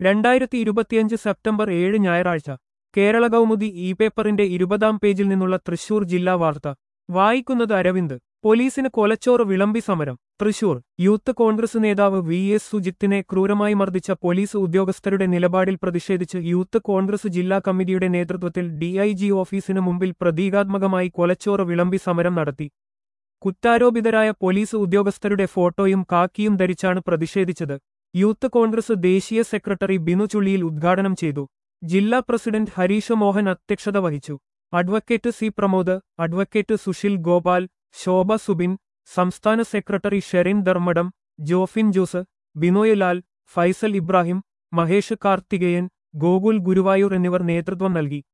രണ്ടായിരത്തി ഇരുപത്തിയഞ്ച് സെപ്റ്റംബർ ഏഴ് ഞായറാഴ്ച കേരള കൗമുദി ഇ പേപ്പറിന്റെ ഇരുപതാം പേജിൽ നിന്നുള്ള തൃശൂർ ജില്ലാ വാർത്ത വായിക്കുന്നത് അരവിന്ദ് പോലീസിന് കൊലച്ചോറ് വിളമ്പി സമരം തൃശൂർ യൂത്ത് കോൺഗ്രസ് നേതാവ് വി എസ് സുജിത്തിനെ ക്രൂരമായി മർദ്ദിച്ച പോലീസ് ഉദ്യോഗസ്ഥരുടെ നിലപാടിൽ പ്രതിഷേധിച്ച് യൂത്ത് കോൺഗ്രസ് ജില്ലാ കമ്മിറ്റിയുടെ നേതൃത്വത്തിൽ ഡിഐജി ഓഫീസിന് മുമ്പിൽ പ്രതീകാത്മകമായി കൊലച്ചോറ് വിളമ്പി സമരം നടത്തി കുറ്റാരോപിതരായ പോലീസ് ഉദ്യോഗസ്ഥരുടെ ഫോട്ടോയും കാക്കിയും ധരിച്ചാണ് പ്രതിഷേധിച്ചത് യൂത്ത് കോൺഗ്രസ് ദേശീയ സെക്രട്ടറി ബിനു ചുള്ളിയിൽ ഉദ്ഘാടനം ചെയ്തു ജില്ലാ പ്രസിഡന്റ് ഹരീഷ് മോഹൻ അധ്യക്ഷത വഹിച്ചു advocate C Pramod advocate Susheel Gopal Shobha Subin സംസ്ഥാന സെക്രട്ടറി ഷെറിൻ ധർമ്മടം ജോഫിൻ ജോസ് ബിനോയ് ലാൽ ഫൈസൽ ഇബ്രാഹിം മഹേഷ് കാർത്തികേയൻ ഗോകുൽ ഗുരുവായൂർ എന്നിവർ നേതൃത്വം നൽകി